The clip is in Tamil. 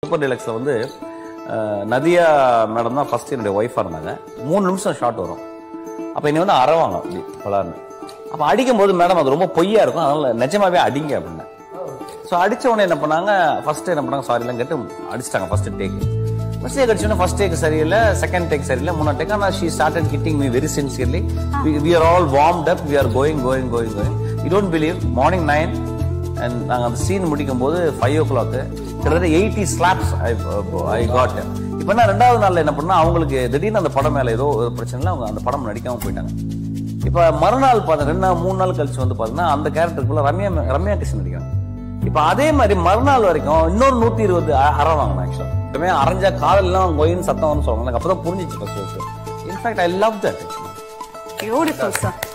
சூப்பர் டீலக்ஸில் வந்து அஹ், நதியா மேடம் தான் ஃபர்ஸ்ட் என்னுடைய ஒய்ஃபாக இருந்தாங்க மூணு நிமிஷம் ஷாட் வரும் அப்போ என்னை வந்து அறவாங்க அப்படி பலார்னு அப்போ அடிக்கும் போது மேடம் அது ரொம்ப பொய்யா இருக்கும் அதனால நிஜமாவே அடிங்க அப்படின்னேன் ஸோ அடிச்ச உடனே என்ன பண்ணாங்க ஃபர்ஸ்ட் என்ன பண்ணாங்க சாரிலாம் கேட்டு அடிச்சிட்டாங்க ஃபர்ஸ்ட் டேக் ஃபர்ஸ்ட் டேக் அடிச்சோன்னா ஃபர்ஸ்ட் டேக் சரியில்லை செகண்ட் டேக் சரியில்லை மூணாவது டேக் ஆனால் she started kidding me very sincerely we are all warmed up we are going going going going you don't believe morning nine and நாங்கள் அந்த சீன் முடிக்கும் போது ஃபைவ் ஓ கிளாக்கு கிட்டத்தட்ட எயிட்டி ஸ்லாப்ஸ் ஐ காட் இப்போ என்ன ரெண்டாவது நாள்ல என்ன பண்ணா அவங்களுக்கு திடீர்னு அந்த படம் மேல ஏதோ ஒரு பிரச்சனை இல்லை அவங்க அந்த படம் நடிக்காம போயிட்டாங்க இப்போ மறுநாள் பார்த்தா ரெண்டு நாள் மூணு நாள் கழிச்சு வந்து பார்த்தீங்கன்னா அந்த கேரக்டருக்குள்ள ரம்யா ரம்யா கிருஷ்ணன் நடிக்கிறாங்க இப்போ அதே மாதிரி மறுநாள் வரைக்கும் இன்னொரு நூத்தி இருபது அற வாங்கணும் ஆக்சுவலா எப்பவுமே அரைஞ்சா காதெல்லாம் கொயின்னு சத்தம் வந்து சொல்லுவாங்க எனக்கு அப்பதான் புரிஞ்சிச்சு first in fact I love that beautiful sir